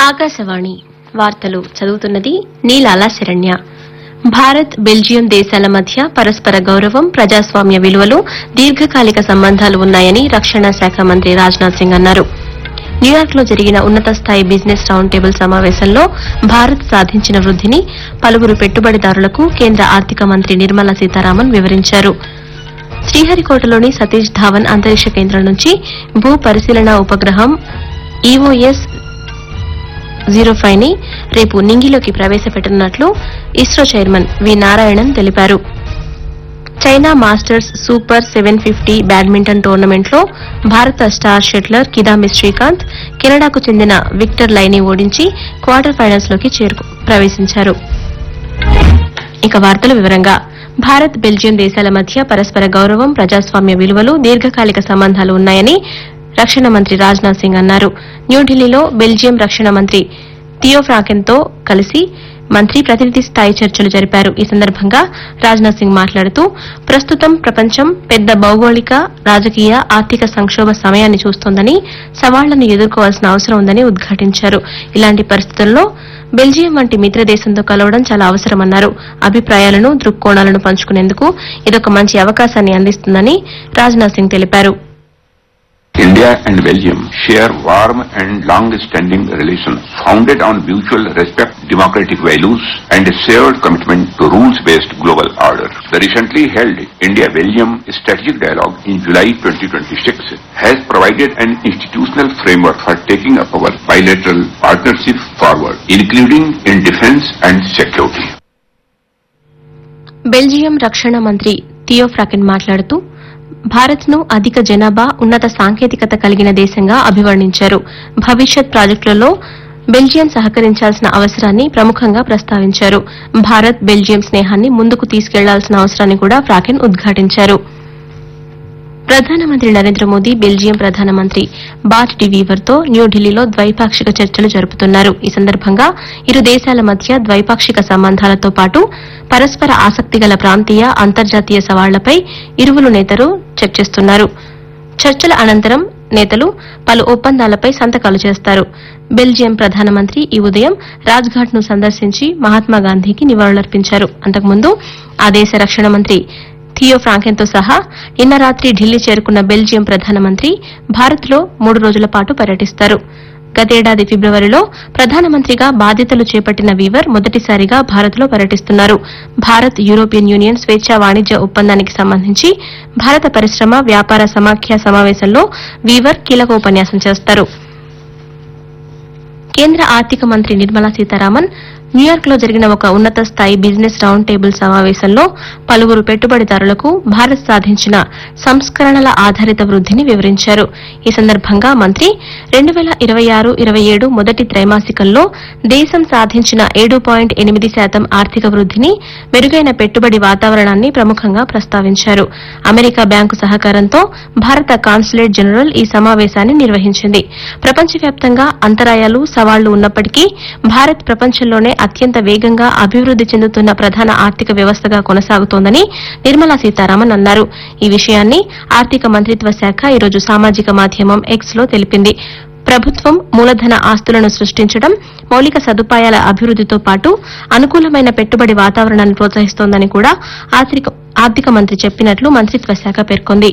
ఆకాశవాణి వార్తలు చదువుతున్నది నీలాల శరణ్య భారత్ బెల్జియం దేశాల మధ్య పరస్పర గౌరవం ప్రజాస్వామ్య విలువలు దీర్ఘకాలిక సంబంధాలు ఉన్నాయని రక్షణ శాఖ మంత్రి రాజ్నాథ్ సింగ్ అన్నారు న్యూయార్క్ లో జరిగిన ఉన్నత స్థాయి బిజినెస్ రౌండ్ టేబుల్ సమావేశంలో భారత్ సాధించిన వృద్దిని పలువురు పెట్టుబడిదారులకు కేంద్ర ఆర్థిక మంత్రి నిర్మలా సీతారామన్ వివరించారు శ్రీహరికోటలోని సతీష్ ధావన్ అంతరిక్ష కేంద్రం నుంచి భూ పరిశీలన ఉపగ్రహం ఈఓఎస్ జీరో ఫైవ్ ని రేపు నింగిలోకి ప్రవేశపెట్టనున్నట్లు ఇస్రో చైర్మన్ వి నారాయణన్ తెలిపారు China masters super seven fifty badminton టోర్నమెంట్లో భారత స్టార్ షట్లర్ కిదాంబి శ్రీకాంత్ కెనడాకు చెందిన విక్టర్ లైని ఓడించి క్వార్టర్ ఫైనల్స్ లోకి చేరుకు ప్రవేశించారు ఇక వార్తల వివరంగా భారత్ బెల్జియం దేశాల మధ్య పరస్పర గౌరవం ప్రజాస్వామ్య విలువలు దీర్ఘకాలిక సంబంధాలు ఉన్నాయని రక్షణ మంత్రి రాజ్నాథ్ సింగ్ అన్నారు న్యూఢిల్లీలో బెల్జియం రక్షణ మంత్రి థియో ఫ్రాకెన్తో కలిసి మంత్రి ప్రతినిధి స్థాయి చర్చలు జరిపారు ఈ సందర్భంగా రాజ్నాథ్ సింగ్ మాట్లాడుతూ ప్రస్తుతం ప్రపంచం పెద్ద భౌగోళిక రాజకీయ ఆర్థిక సంక్షోభ సమయాన్ని చూస్తోందని సవాళ్లను ఎదుర్కోవాల్సిన అవసరం ఉందని ఉద్ఘాటించారు ఇలాంటి పరిస్థితుల్లో బెల్జియం వంటి మిత్ర దేశంతో కలవడం చాలా అవసరమన్నారు అభిప్రాయాలను దృక్కోణాలను పంచుకునేందుకు ఇదొక మంచి అవకాశాన్ని అందిస్తుందని రాజ్నాథ్ సింగ్ తెలిపారు India and Belgium share warm and long-standing relations founded on mutual respect, democratic values, and a shared commitment to rules-based global order. The recently held India-Belgium Strategic Dialogue in July 2026 has provided an institutional framework for taking up our bilateral partnership forward, including in defense and security. Belgium రక్షణ మంత్రి Theo Francken మాట్లాడుతూ భారత్ ను అధిక జనాభా ఉన్నత సాంకేతికత కలిగిన దేశంగా అభివర్ణించారు భవిష్యత్ ప్రాజెక్టులలో బెల్జియం సహకరించాల్సిన అవసరాన్ని ప్రముఖంగా ప్రస్తావించారు భారత్ బెల్జియం స్నేహాన్ని ముందుకు తీసుకెళ్లాల్సిన అవసరాన్ని కూడా ఫ్రాకెన్ ఉద్ఘాటించారు ప్రధానమంత్రి నరేంద్ర మోదీ బెల్జియం ప్రధానమంత్రి బాట్ డి వీవర్తో న్యూఢిల్లీలో ద్వైపాక్షిక చర్చలు జరుపుతున్నారు ఈ సందర్భంగా ఇరు దేశాల మధ్య ద్వైపాక్షిక సంబంధాలతో పాటు పరస్పర ఆసక్తిగల ప్రాంతీయ అంతర్జాతీయ సవాళ్లపై ఇరువురు నేతలు చర్చిస్తున్నారు చర్చల అనంతరం నేతలు పలు ఒప్పందాలపై సంతకాలు చేస్తారు బెల్జియం ప్రధానమంత్రి ఈ ఉదయం రాజ్ఘాట్ ను సందర్శించి మహాత్మాగాంధీకి నివాళులర్పించారు అంతకుముందు ఆ దేశ రక్షణ మంత్రి థియో ఫ్రాంకెన్తో సహా నిన్న రాత్రి ఢిల్లీ చేరుకున్న బెల్జియం ప్రధానమంత్రి భారత్లో మూడు రోజుల పాటు పర్యటిస్తారు గతేడాది ఫిబ్రవరిలో ప్రధానమంత్రిగా బాధ్యతలు చేపట్టిన వీవర్ మొదటిసారిగా భారత్లో పర్యటిస్తున్నారు భారత్ యూరోపియన్ యూనియన్ స్వేచ్ఛా వాణిజ్య ఒప్పందానికి సంబంధించి భారత పరిశ్రమ వ్యాపార సమాఖ్య సమావేశంలో వీవర్ కీలక ఉపన్యాసం చేస్తారు కేంద్ర ఆర్థిక మంత్రి నిర్మలా సీతారామన్ న్యూయార్క్ లో జరిగిన ఒక ఉన్నత స్థాయి బిజినెస్ రౌండ్ టేబుల్ సమావేశంలో పలువురు పెట్టుబడిదారులకు భారత్ సాధించిన సంస్కరణల ఆధారిత వృద్దిని వివరించారు ఈ సందర్భంగా మంత్రి రెండు వేల ఇరవై ఆరు ఇరవై ఏడు మొదటి త్రైమాసికంలో దేశం సాధించిన ఏడు పాయింట్ ఎనిమిది శాతం ఆర్థిక వృద్దిని మెరుగైన పెట్టుబడి వాతావరణాన్ని ప్రముఖంగా ప్రస్తావించారు అమెరికా బ్యాంకు సహకారంతో భారత కాన్సులేట్ జనరల్ ఈ సమావేశాన్ని నిర్వహించింది ప్రపంచవ్యాప్తంగా అంతరాయాలు సవాళ్లు ఉన్నప్పటికీ భారత్ ప్రపంచంలోనే అత్యంత వేగంగా అభివృద్ది చెందుతున్న ప్రధాన ఆర్థిక వ్యవస్థగా కొనసాగుతోందని నిర్మలా సీతారామన్ అన్నారు ఈ విషయాన్ని ఆర్థిక మంత్రిత్వ శాఖ ఈరోజు సామాజిక మాధ్యమం ఎక్స్ లో తెలిపింది ప్రభుత్వం మూలధన ఆస్తులను సృష్టించడం మౌలిక సదుపాయాల అభివృద్దితో పాటు అనుకూలమైన పెట్టుబడి వాతావరణాన్ని ప్రోత్సహిస్తోందని కూడా ఆర్థిక ఆర్థిక మంత్రి చెప్పినట్లు మంత్రిత్వ శాఖ పేర్కొంది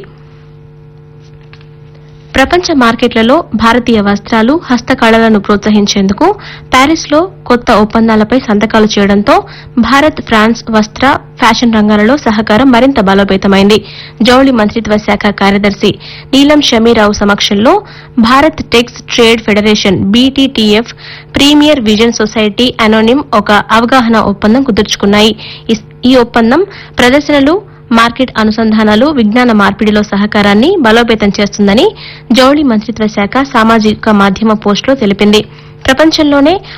ప్రపంచ మార్కెట్లలో భారతీయ వస్త్రాలు హస్తకళలను ప్రోత్సహించేందుకు ప్యారిస్ లో కొత్త ఒప్పందాలపై సంతకాలు చేయడంతో భారత్ ఫ్రాన్స్ వస్త్ర ఫ్యాషన్ రంగాలలో సహకారం మరింత బలోపేతమైంది జౌళి మంత్రిత్వ శాఖ కార్యదర్శి నీలం షమీరావు సమక్షంలో Bharat Tex trade federation BTTF premier vision society anonyme ఒక అవగాహన ఒప్పందం కుదుర్చుకున్నాయి ఈ- ఈ ఒప్పందం ప్రదర్శనలు మార్కెట్ అనుసంధానాలు విజ్ఞాన మార్పిడిలో సహకారాన్ని బలోపేతం చేస్తుందని జౌళి మంత్రిత్వ శాఖ సామాజిక మాధ్యమ పోస్టులో తెలిపింది ప్రపంచంలోనే